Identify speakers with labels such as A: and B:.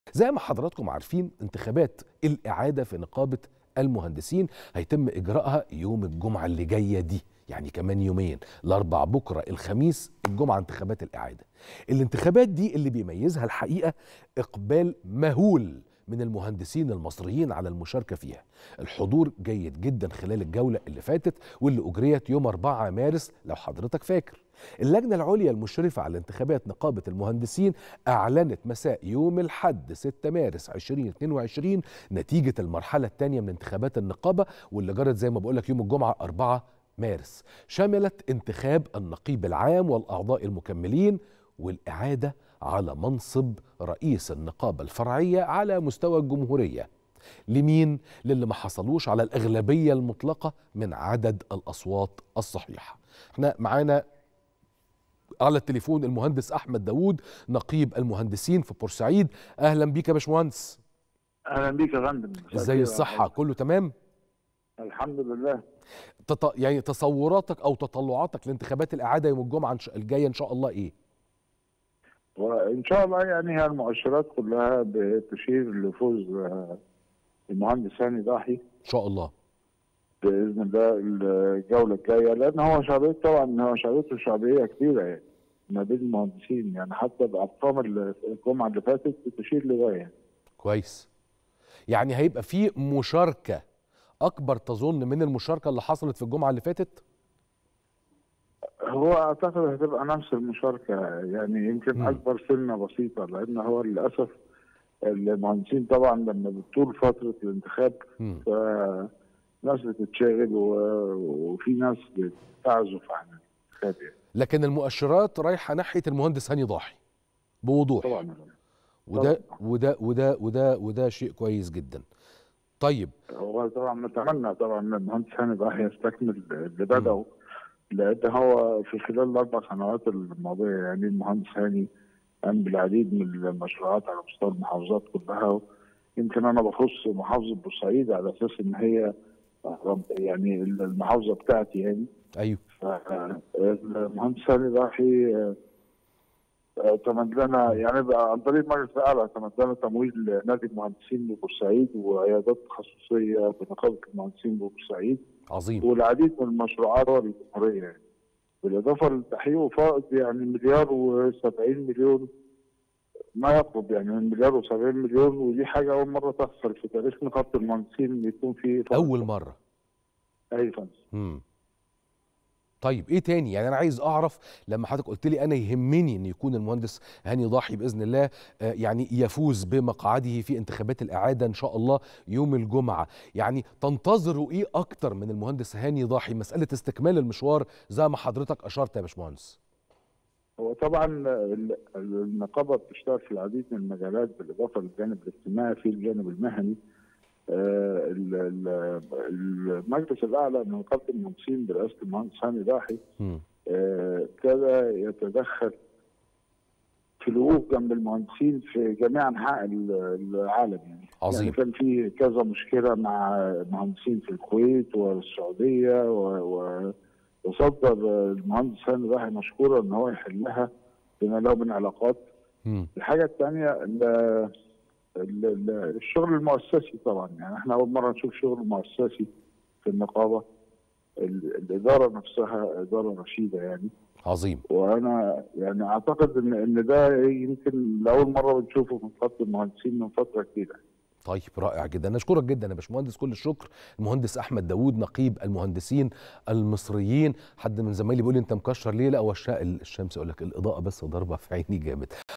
A: زي ما حضراتكم عارفين انتخابات الإعادة في نقابة المهندسين هيتم إجراءها يوم الجمعة اللي جاية دي يعني كمان يومين الأربع بكرة الخميس الجمعة انتخابات الإعادة الانتخابات دي اللي بيميزها الحقيقة إقبال مهول من المهندسين المصريين على المشاركة فيها الحضور جيد جدا خلال الجولة اللي فاتت واللي أجريت يوم 4 مارس لو حضرتك فاكر اللجنة العليا المشرفة على انتخابات نقابة المهندسين أعلنت مساء يوم الحد 6 مارس 2022 نتيجة المرحلة الثانية من انتخابات النقابة واللي جرت زي ما بقولك يوم الجمعة 4 مارس شملت انتخاب النقيب العام والأعضاء المكملين والإعادة على منصب رئيس النقابة الفرعية على مستوى الجمهورية لمين؟ للي ما حصلوش على الأغلبية المطلقة من عدد الأصوات الصحيحة احنا معانا على التليفون المهندس أحمد داوود نقيب المهندسين في بورسعيد أهلا بيك يا باشمهندس
B: اهلا بيك يا فندم
A: ازاي الصحة كله تمام؟
B: الحمد لله
A: تط... يعني تصوراتك أو تطلعاتك لانتخابات الإعادة يوم الجمعة الجاية إن شاء الله إيه؟
B: وان شاء الله يعني هي المؤشرات كلها بتشير لفوز آه، المهندس هاني ضاحي
A: إن شاء الله
B: باذن الله الجوله الجايه لان هو شعبيه طبعا هو شعبيته شعبيه كبيره يعني ما بين المهندسين يعني حتى الارقام اللي في الجمعه اللي فاتت بتشير لده يعني
A: كويس يعني هيبقى في مشاركة أكبر تظن من المشاركة اللي حصلت في الجمعة اللي فاتت؟
B: هو اعتقد هتبقى نفس المشاركه يعني يمكن
A: مم.
B: اكبر سنه بسيطه لان هو للاسف المهندسين طبعا لما بتطول فتره الانتخاب
A: مم.
B: فناس بتتشاغل و- وفي ناس بتعزف عن الانتخاب يعني
A: لكن المؤشرات رايحة ناحية المهندس هاني ضاحي بوضوح
B: طبعا
A: وده
B: طبعاً.
A: وده وده وده وده شيء كويس جدا طيب
B: هو طبعا نتمنى طبعا ان المهندس هاني بقى يستكمل اللي بدأه لان هو في خلال الاربع سنوات الماضيه يعني المهندس هاني قام بالعديد من المشروعات على مستوى المحافظات كلها يمكن انا بخص محافظه بورسعيد على اساس ان هي يعني المحافظه بتاعتي يعني
A: ايوه
B: المهندس هاني ضاحي آه، آه، تمدنا يعني بقى عن طريق مجلس الاعلى تمدنا تمويل نادي المهندسين ببورسعيد وعيادات تخصصيه بنقابه المهندسين ببورسعيد
A: عظيم
B: والعديد من المشروعات الجمهوريه يعني بالاضافه لتحقيق فائض يعني مليار و70 مليون ما يقرب يعني من مليار و70 مليون ودي حاجه اول مره تحصل في تاريخ نقابه المهندسين ان يكون في فائض.
A: اول مره
B: اي فندم
A: امم طيب ايه تاني يعني انا عايز اعرف لما حضرتك قلت لي انا يهمني ان يكون المهندس هاني ضاحي باذن الله آه، يعني يفوز بمقعده في انتخابات الاعاده ان شاء الله يوم الجمعه يعني تنتظروا ايه اكتر من المهندس هاني ضاحي مساله استكمال المشوار زي ما حضرتك اشرت يا باشمهندس
B: هو طبعا ال- النقابه بتشتغل في العديد من المجالات بالاضافه للجانب الاجتماعي في الجانب المهني آه، ال- ال- المجلس الاعلى من نقابه المهندسين برئاسه المهندس هاني ضاحي
A: مم.
B: آه، ابتدى يتدخل في الوقوف جنب المهندسين في جميع انحاء ال- العالم يعني
A: عظيم.
B: يعني كان في كذا مشكله مع مهندسين في الكويت والسعوديه و... و... وصدر المهندس هاني ضاحي مشكورا ان هو يحلها بما له من علاقات
A: مم.
B: الحاجه الثانيه الشغل المؤسسي طبعا يعني احنا اول مره نشوف شغل مؤسسي في النقابه ال- الاداره نفسها اداره رشيده يعني
A: عظيم
B: وانا يعني اعتقد ان ان ده يمكن لاول مره بنشوفه في نقابه المهندسين من فتره كبيره
A: طيب رائع جدا نشكرك جدا يا باشمهندس كل الشكر المهندس احمد داوود نقيب المهندسين المصريين حد من زمايلي بيقول لي انت مكشر ليه لا هو الش- الشمس يقول لك الاضاءه بس ضربه في عيني جامد